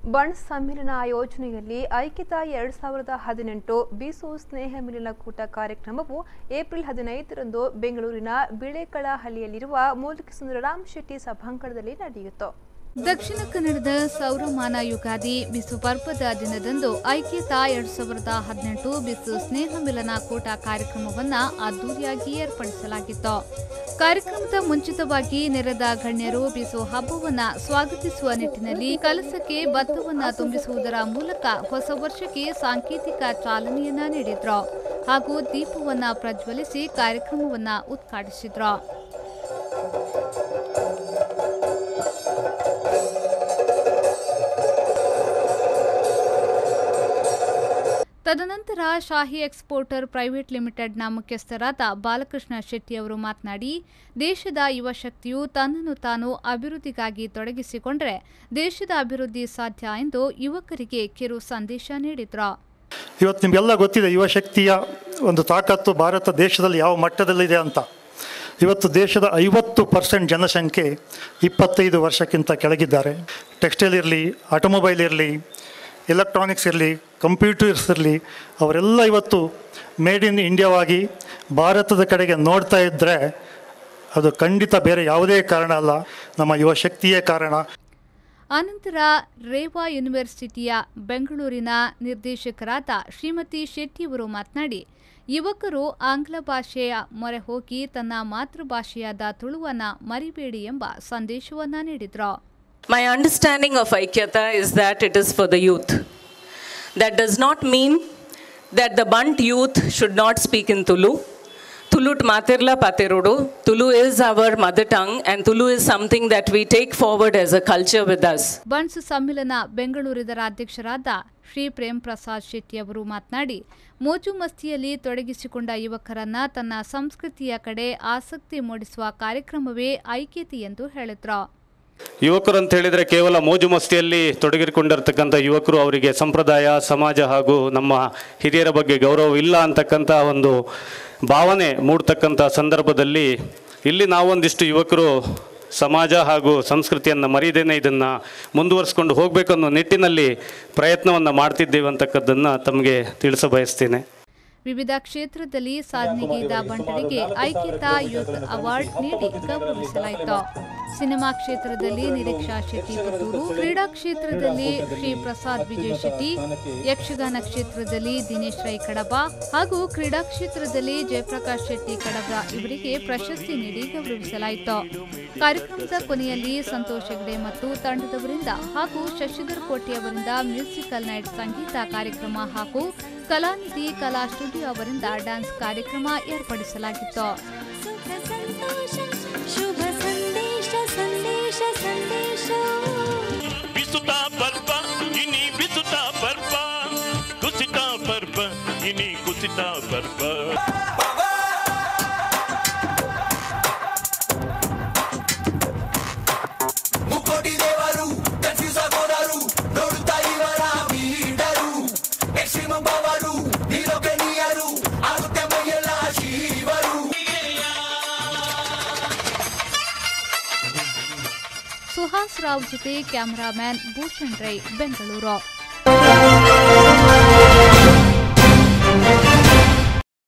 ಬಣ್ ಸಮ್ಮೇಳನ ಆಯೋಜನೆಯಲ್ಲಿ ಐಕ್ಯತಾ ಎರಡ್ ಸಾವಿರದ ಹದಿನೆಂಟು ಬೀಸು ಸ್ನೇಹ ಮಿಲನ ಕೂಟ ಕಾರ್ಯಕ್ರಮವು ಏಪ್ರಿಲ್ ಹದಿನೈದರಂದು ಬೆಂಗಳೂರಿನ ಬಿಳೆಕಳಹಳ್ಳಿಯಲ್ಲಿರುವ ಮೂಲಿಕೆ ಸುಂದರರಾಮ್ ಶೆಟ್ಟಿ ಸಭಾಂಗಣದಲ್ಲಿ ನಡೆಯಿತು ದಕ್ಷಿಣ ಕನ್ನಡದ ಸೌರಮಾನ ಯುಗಾದಿ ಬಿಸು ಪರ್ವದ ದಿನದಂದು ಐಕ್ಯತಾ ಎರಡ್ ಸಾವಿರದ ಹದಿನೆಂಟು ಬಿಸು ಸ್ನೇಹ ಮಿಲನ ಕೂಟ ಕಾರ್ಯಕ್ರಮವನ್ನ ಅದ್ದೂರಿಯಾಗಿ ಏರ್ಪಡಿಸಲಾಗಿತ್ತು ಕಾರ್ಯಕ್ರಮದ ಮುಂಚಿತವಾಗಿ ನೆರೆದ ಗಣ್ಯರು ಬಿಸು ಹಬ್ಬವನ್ನ ಸ್ವಾಗತಿಸುವ ನಿಟ್ಟಿನಲ್ಲಿ ಕಲಸಕ್ಕೆ ಭತ್ತವನ್ನ ತುಂಬಿಸುವುದರ ಮೂಲಕ ಹೊಸ ವರ್ಷಕ್ಕೆ ಸಾಂಕೇತಿಕ ಚಾಲನೆಯನ್ನ ನೀಡಿದ್ರು ಹಾಗೂ ದೀಪವನ್ನ ಪ್ರಜ್ವಲಿಸಿ ಕಾರ್ಯಕ್ರಮವನ್ನ ಉದ್ಘಾಟಿಸಿದ್ರು ತದನಂತರ ಶಾಹಿ ಎಕ್ಸ್ಪೋರ್ಟರ್ ಪ್ರೈವೇಟ್ ಲಿಮಿಟೆಡ್ನ ಮುಖ್ಯಸ್ಥರಾದ ಬಾಲಕೃಷ್ಣ ಶೆಟ್ಟಿ ಅವರು ಮಾತನಾಡಿ ದೇಶದ ಯುವ ಶಕ್ತಿಯು ತನ್ನನ್ನು ತಾನು ಅಭಿವೃದ್ಧಿಗಾಗಿ ತೊಡಗಿಸಿಕೊಂಡರೆ ದೇಶದ ಅಭಿವೃದ್ಧಿ ಸಾಧ್ಯ ಎಂದು ಯುವಕರಿಗೆ ಕಿರು ಸಂದೇಶ ನೀಡಿದ್ರು ಇವತ್ತು ನಿಮಗೆಲ್ಲ ಗೊತ್ತಿದೆ ಯುವ ಶಕ್ತಿಯ ಒಂದು ತಾಕತ್ತು ಭಾರತ ದೇಶದಲ್ಲಿ ಯಾವ ಮಟ್ಟದಲ್ಲಿದೆ ಅಂತ ಇವತ್ತು ದೇಶದ ಐವತ್ತು ಪರ್ಸೆಂಟ್ ಜನಸಂಖ್ಯೆ ಇಪ್ಪತ್ತೈದು ವರ್ಷಕ್ಕಿಂತ ಕೆಳಗಿದ್ದಾರೆ ಟೆಕ್ಸ್ಟೈಲ್ ಇರಲಿ ಆಟೋಮೊಬೈಲ್ ಇರಲಿ ಎಲೆಕ್ಟ್ರಾನಿಕ್ಸ್ ಇರಲಿ ಕಂಪ್ಯೂಟರ್ಸ್ ಇರಲಿ ಅವರೆಲ್ಲ ಇವತ್ತು ಮೇಡ್ ಇನ್ ಇಂಡಿಯಾವಾಗಿ ಭಾರತದ ಕಡೆಗೆ ನೋಡ್ತಾ ಇದ್ದರೆ ಅದು ಖಂಡಿತ ಬೇರೆ ಯಾವುದೇ ಕಾರಣ ಅಲ್ಲ ನಮ್ಮ ಯುವ ಶಕ್ತಿಯೇ ಕಾರಣ ಆನಂತರ ರೇವಾ ಯೂನಿವರ್ಸಿಟಿಯ ಬೆಂಗಳೂರಿನ ನಿರ್ದೇಶಕರಾದ ಶ್ರೀಮತಿ ಶೆಟ್ಟಿಯವರು ಮಾತನಾಡಿ ಯುವಕರು ಆಂಗ್ಲ ಭಾಷೆಯ ಮೊರೆ ಹೋಗಿ ತನ್ನ ಮಾತೃಭಾಷೆಯಾದ ತುಳುವನ್ನ ಮರಿಬೇಡಿ ಎಂಬ ಸಂದೇಶವನ್ನ ನೀಡಿದ್ರು My understanding of Aikyata is that it is for the youth. That does not mean that the Bunt youth should not speak in Tulu. Tulut Matirla Patirodu. Tulu is our mother tongue, and Tulu is something that we take forward as a culture with us. Bunts ಸಮ್ಮಿಲನ ಬೆಂಗಳೂರಿದರ ಅಧ್ಯಕ್ಷರಾದ ಶ್ರೀ ಪ್ರೇಮ್ ಪ್ರಸಾದ್ ಶೆಟ್ಟಿ ಅವರು ಮಾತನಾಡಿ ಮೋಜು ಮಸ್ತಿಯಲ್ಲಿ ತೊಡಗಿಸಿಕೊಂಡ ಯುವಕರನ್ನ ತನ್ನ ಸಂಸ್ಕೃತಿಯ ಕಡೆ ಆಸಕ್ತಿ ಮೂಡಿಸುವ ಕಾರ್ಯಕ್ರಮವೇ ಐಕ್ಯತೆ ಎಂದು ಹೇಳಿದ್ರು ಯುವಕರು ಅಂತ ಹೇಳಿದರೆ ಕೇವಲ ಮೋಜು ಮಸ್ತಿಯಲ್ಲಿ ತೊಡಗಿಕೊಂಡಿರ್ತಕ್ಕಂಥ ಯುವಕರು ಅವರಿಗೆ ಸಂಪ್ರದಾಯ ಸಮಾಜ ಹಾಗೂ ನಮ್ಮ ಹಿರಿಯರ ಬಗ್ಗೆ ಗೌರವ ಇಲ್ಲ ಅಂತಕ್ಕಂಥ ಒಂದು ಭಾವನೆ ಮೂಡ್ತಕ್ಕಂಥ ಸಂದರ್ಭದಲ್ಲಿ ಇಲ್ಲಿ ನಾವೊಂದಿಷ್ಟು ಯುವಕರು ಸಮಾಜ ಹಾಗೂ ಸಂಸ್ಕೃತಿಯನ್ನು ಮರೀದೇನೆ ಇದನ್ನು ಮುಂದುವರಿಸ್ಕೊಂಡು ಹೋಗಬೇಕು ಅನ್ನೋ ನಿಟ್ಟಿನಲ್ಲಿ ಪ್ರಯತ್ನವನ್ನು ಮಾಡ್ತಿದ್ದೇವೆ ಅಂತಕ್ಕದ್ದನ್ನು ತಮಗೆ ತಿಳಿಸ ಬಯಸ್ತೇನೆ ವಿವಿಧ ಕ್ಷೇತ್ರದಲ್ಲಿ ಸಾಧನೆಗೈದ ಬಂಟರಿಗೆ ಐಕ್ಯತಾ ಯೂತ್ ಅವಾರ್ಡ್ ನೀಡಿ ಗೌರವಿಸಲಾಯಿತು ಸಿನಿಮಾ ಕ್ಷೇತ್ರದಲ್ಲಿ ನಿರೀಕ್ಷಾ ಶೆಟ್ಟಿ ಪುತ್ತೂರು ಕ್ರೀಡಾ ಕ್ಷೇತ್ರದಲ್ಲಿ ಶ್ರೀ ಪ್ರಸಾದ್ ವಿಜಯ್ ಶೆಟ್ಟಿ ಯಕ್ಷಗಾನ ಕ್ಷೇತ್ರದಲ್ಲಿ ದಿನೇಶ್ ರೈ ಕಡಬ ಹಾಗೂ ಕ್ರೀಡಾ ಕ್ಷೇತ್ರದಲ್ಲಿ ಜಯಪ್ರಕಾಶ್ ಶೆಟ್ಟಿ ಕಡಬ ಇವರಿಗೆ ಪ್ರಶಸ್ತಿ ನೀಡಿ ಗೌರವಿಸಲಾಯಿತು ಕಾರ್ಯಕ್ರಮದ ಕೊನೆಯಲ್ಲಿ ಸಂತೋಷ್ ಹೆಗ್ಡೆ ಮತ್ತು ತಂಡದವರಿಂದ ಹಾಗೂ ಶಶಿಧರ್ ಕೋಟೆ ಅವರಿಂದ ಮ್ಯೂಸಿಕಲ್ ನೈಟ್ ಸಂಗೀತ ಕಾರ್ಯಕ್ರಮ ಹಾಗೂ ಕಲಾನಿಧಿ ಕಲಾ ಸ್ಟುಡಿಯೋ ಅವರಿಂದ ಡ್ಯಾನ್ಸ್ ಕಾರ್ಯಕ್ರಮ ಏರ್ಪಡಿಸಲಾಗಿತ್ತು ಸುಖ ಸಂತೋಷ ಶುಭ ಸಂದೇಶ ಸಂದೇಶ ಸಂದೇಶ ಬಿಸುಟ ಪರ್ವ ಇನಿ ಬಿಸುಟ ಪರ್ವ ಕುಸಿತ ಪರ್ವ ಇನಿ ಕುಸಿತ ಪರ್ವ ಮುಕ್ಕೋಟಿ ದೇವರು ಕನ್ಫ್ಯೂಸ್ ಆಗೋದರು ನೋಡುತ್ತಾ ಇವರ ಮೀಡರು ಎಕ್ಸ್ಟ್ರೀಮ್ ಬವರು ನೀಲೋಕನೀಯರು ಆಗುತ್ತೆ ಮೈಯೆಲ್ಲ ಶಿವರು ಸುಹಾಸ್ ರಾವ್ ಜೊತೆ ಕ್ಯಾಮರಾಮ್ಯಾನ್ ಭೂಷಣ್ ರೈ ಬೆಂಗಳೂರು